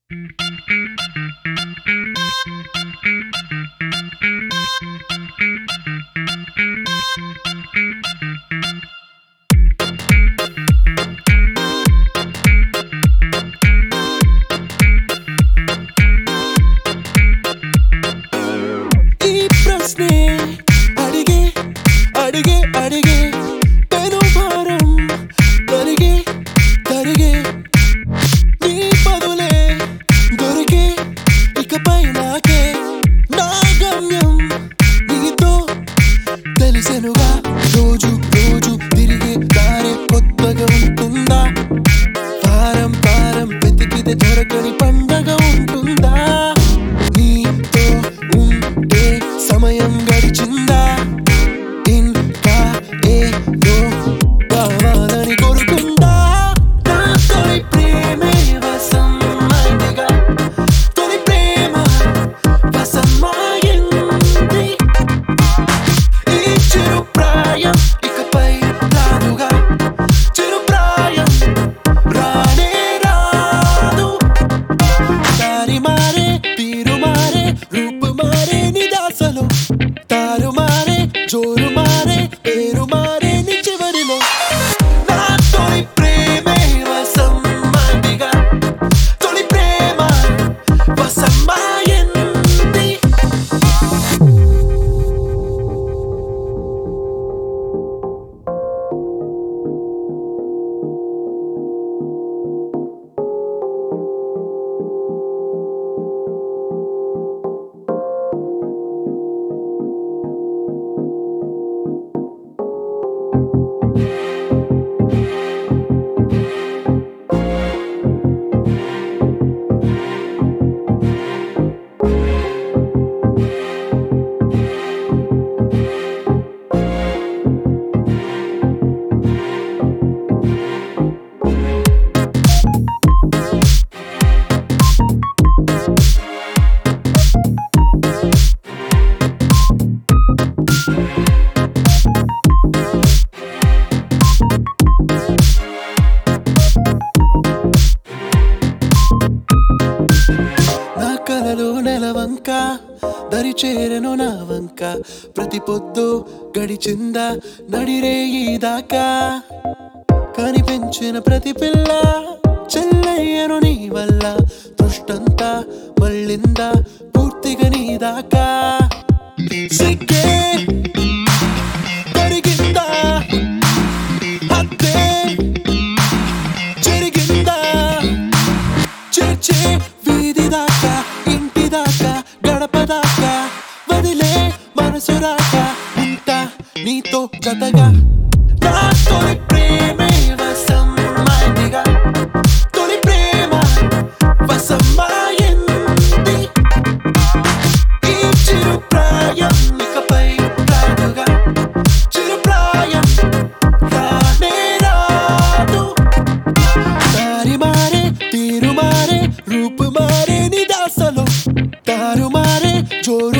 ఈ ప్రశ్నే అడిగే అడిగే అడిగే పెను భారం కరిగే కరిగే నీ బదులే దొరికే ఇకపై నాకే నా గమ్యం నీతో తెలిసెనుగా రోజు రోజు తిరిగే దారి కొత్తగా ఉంటుందా పారం పారం వెతికితే దొరకని పండగ ఉంటుందా నీతో ఉంటే సమయం గడిచిందా ఇంకా ఏదో కావాలని కోరుకుందా నా తొలి ప్రేమే వసంమైనదిగా తొలి ప్రేమ వసంమాయింది ఈ చిరు ప్రాయం ఇకపై రాదుగా చిరు ప్రాయం రానే రాదు దారి మారే తీరు మారే రూపు మారే నిదాసలో తారు మారే జోరు మారే పేరు మారే నీ చివరిలో నా తొలి ప్రేమే వసమ్మందిగా తొలి ప్రేమ వసమ్మాయింది నా కలలో నెలవంక దరి చేరను నా వంక ప్రతి పొద్దు గడిచిందా నడిరేయి దాకా కనిపించిన ప్రతి పిల్ల చెల్లయ్యను నీ వల్ల దృష్టంతా మళ్ళిందా పూర్తిగా నీ దాకా సిగ్గే కరిగిందా హద్దే జరిగిందా చేర్చే వీధి దాకా ఇంటి దాకా గడప దాకా వదిలే మనసు రాక ఉంటా నీతో జతగా నా తొలి ప్రేమే వసమ్మాయిందిగా తొలి ప్రేమ వసమ్మాయింది ఈ చిరు ప్రాయం ఇకపై రాదుగా చిరు ప్రాయం రానే రాదు దారి మారే తీరు మారే రూపు మారే నిదాసలో తారు మారే జోరు